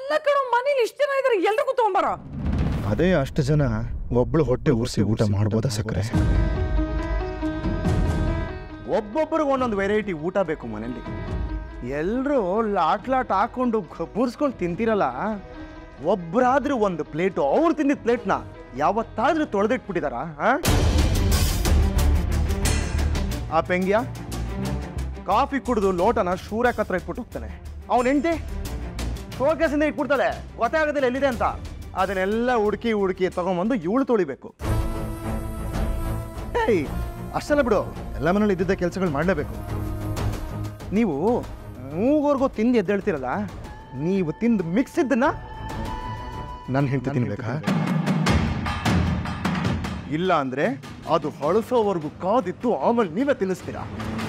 ಅಲ್ಲ ಕಣೋ ಮನೇಲಿ ಇಷ್ಟು ಜನ ಇದ್ರೆ ಎಲ್ರಿಗೂ ತಗೊಂಬಾರ ಅದೇ ಅಷ್ಟು ಜನ ಒಬ್ಳು ಹೊಟ್ಟೆ ಉರ್ಸಿ ಊಟ ಮಾಡ್ಬೋದಾ ಸಕ್ಕರೆ ಒಬ್ಬೊಬ್ಬರಿಗೆ ಒಂದೊಂದು ವೆರೈಟಿ ಊಟ ಬೇಕು ಮನೇಲಿ ಎಲ್ಲರೂ ಲಾಟ್ ಲಾಟ್ ಹಾಕೊಂಡು ಬೂರ್ಸ್ಕೊಂಡು ತಿಂತಿರಲ್ಲ ಒಬ್ಬರಾದ್ರೂ ಒಂದು ಪ್ಲೇಟು ಅವ್ರು ತಿಂದಿದ್ದ ಪ್ಲೇಟ್ನ ಯಾವತ್ತಾದ್ರೂ ತೊಳೆದಿಟ್ಬಿಟ್ಟಿದಾರ ಆ ಪೆಂಗ್ಯ ಕಾಫಿ ಕುಡಿದು ಲೋಟನ ಶೂರ್ಯಕ್ಕೆ ಹತ್ರ ಇಟ್ಬಿಟ್ಟು ಹೋಗ್ತಾನೆ ಅವನ ಹೆಂಡತಿ ಶೋಕೇಸಿಂದ ಇಟ್ಬಿಡ್ತಾಳೆ ಗೊತ್ತಾಗೋದಿಲ್ಲ ಎಲ್ಲಿದೆ ಅಂತ ಅದನ್ನೆಲ್ಲ ಹುಡುಕಿ ಹುಡುಕಿ ತಗೊಂಬಂದು ಇವಳು ತೊಳಿಬೇಕು ಏಯ್ ಅಷ್ಟಲ್ಲ ಬಿಡು ಎಲ್ಲ ಮನೇಲಿ ಇದ್ದಿದ್ದ ಕೆಲಸಗಳು ಮಾಡಲೇಬೇಕು ನೀವು ಮೂವರೆಗೂ ತಿಂದು ಎದ್ದೇಳ್ತಿರಲ್ಲ ನೀವು ತಿಂದು ಮಿಕ್ಸ್ ಇದ್ದನ್ನ ನನ್ನ ಹೆಂಡತಿ ತಿನ್ಬೇಕಾ ಇಲ್ಲ ಅಂದ್ರೆ ಅದು ಹೊಳಸೋವರೆಗೂ ಕಾದಿತ್ತು ಆಮೇಲೆ ನೀವೇ ತಿನ್ನಿಸ್ತೀರಾ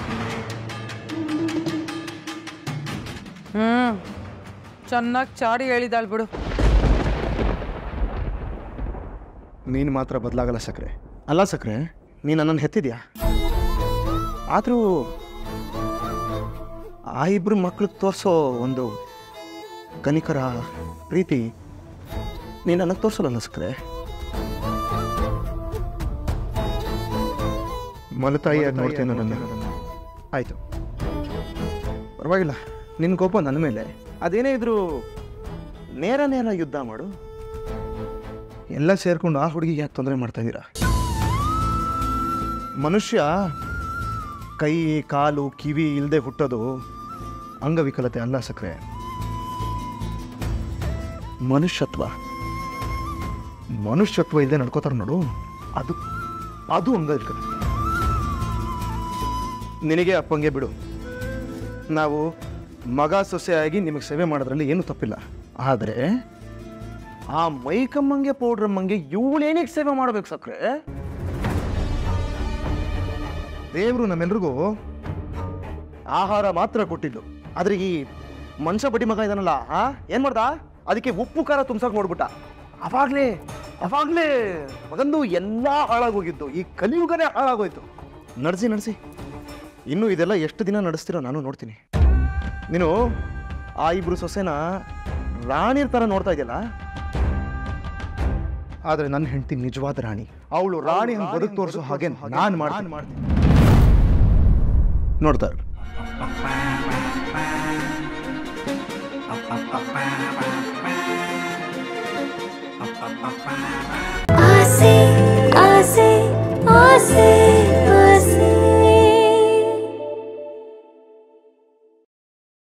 ಹ್ಮ್ ಚೆನ್ನಾಗಿ ಚಾಡಿ ಹೇಳಿದಾಳ್ ಬಿಡು ನೀನು ಮಾತ್ರ ಬದಲಾಗಲ್ಲ ಸಕ್ರೆ ಅಲ್ಲ ಸಕ್ರೆ ನೀನು ನನ್ನನ್ನು ಹೆತ್ತಿದ್ಯಾ ಆದರೂ ಆ ಇಬ್ರು ಮಕ್ಳಿಗೆ ತೋರಿಸೋ ಒಂದು ಕನಿಕರ ಪ್ರೀತಿ ನೀನು ನನಗೆ ತೋರಿಸಲ್ಲ ಸಕ್ರೆ ಮಲತಾಯಿಯಾಗಿ ನೋಡ್ತೇನೆ ನನ್ನ ಆಯಿತು ಪರವಾಗಿಲ್ಲ ನಿನ್ನ ಕೋಪ ನನ್ನ ಮೇಲೆ ಅದೇನೇ ಇದ್ರು ನೇರ ನೇರ ಯುದ್ಧ ಮಾಡು ಎಲ್ಲ ಸೇರ್ಕೊಂಡು ಆ ಹುಡುಗಿಗೆ ಯಾಕೆ ತೊಂದರೆ ಮಾಡ್ತಾ ಇದ್ದೀರಾ ಮನುಷ್ಯ ಕೈ ಕಾಲು ಕಿವಿ ಇಲ್ಲದೆ ಹುಟ್ಟೋದು ಅಂಗವಿಕಲತೆ ಅಲ್ಲ ಸಕ್ರೆ ಮನುಷ್ಯತ್ವ ಮನುಷ್ಯತ್ವ ಇಲ್ಲದೆ ನಡ್ಕೋತಾರೆ ನೋಡು ಅದು ಅದು ಅಂಗವಿಕಲತೆ ನಿನಗೆ ಅಪ್ಪಂಗೆ ಬಿಡು ನಾವು ಮಗ ಸೊಸೆಯಾಗಿ ನಿಮಗೆ ಸೇವೆ ಮಾಡೋದ್ರಲ್ಲಿ ಏನು ತಪ್ಪಿಲ್ಲ ಆದರೆ ಆ ಮೈಕಮ್ಮಂಗೆ ಪೌಡ್ರಮ್ಮಂಗೆ ಇವಳೇನಿಗೆ ಸೇವೆ ಮಾಡ್ಬೇಕು ಸಕ್ರೆ ದೇವರು ನಮ್ಮೆಲ್ರಿಗೂ ಆಹಾರ ಮಾತ್ರ ಕೊಟ್ಟಿದ್ದು ಆದ್ರೆ ಈ ಮನುಷ್ಯ ಬಡ್ಡಿ ಮಗ ಇದಾನಲ್ಲ ಆ ಏನ್ ಮಾಡ್ದ ಅದಕ್ಕೆ ಉಪ್ಪು ಖಾರ ತುಂಬ್ಸಕ್ ನೋಡ್ಬಿಟ್ಟ ಅವಾಗ್ಲೇ ಅವಾಗ್ಲೇ ಮಗಂದು ಎಲ್ಲ ಹಾಳಾಗೋಗಿದ್ದು ಈ ಕಲಿಯುಗನೇ ಹಾಳಾಗೋಯ್ತು ನಡೆಸಿ ನಡೆಸಿ ಇನ್ನು ಇದೆಲ್ಲ ಎಷ್ಟು ದಿನ ನಡೆಸ್ತೀರೋ ನಾನು ನೋಡ್ತೀನಿ ನೀನು ಆ ಇಬ್ರು ಸೊಸೆನ ರಾಣಿರ್ ಥರ ನೋಡ್ತಾ ಇದೆಯಲ್ಲ ಆದರೆ ನನ್ನ ಹೆಂಡತಿ ನಿಜವಾದ ರಾಣಿ ಅವಳು ರಾಣಿ ಹಂಗೆ ಬದುಕು ತೋರಿಸೋ ಹಾಗೆ ನಾನು ಮಾಡ್ತೀನಿ ನೋಡ್ತಾ ಇರು. ಆಸೆ ಆಸೆ ಆಸೆ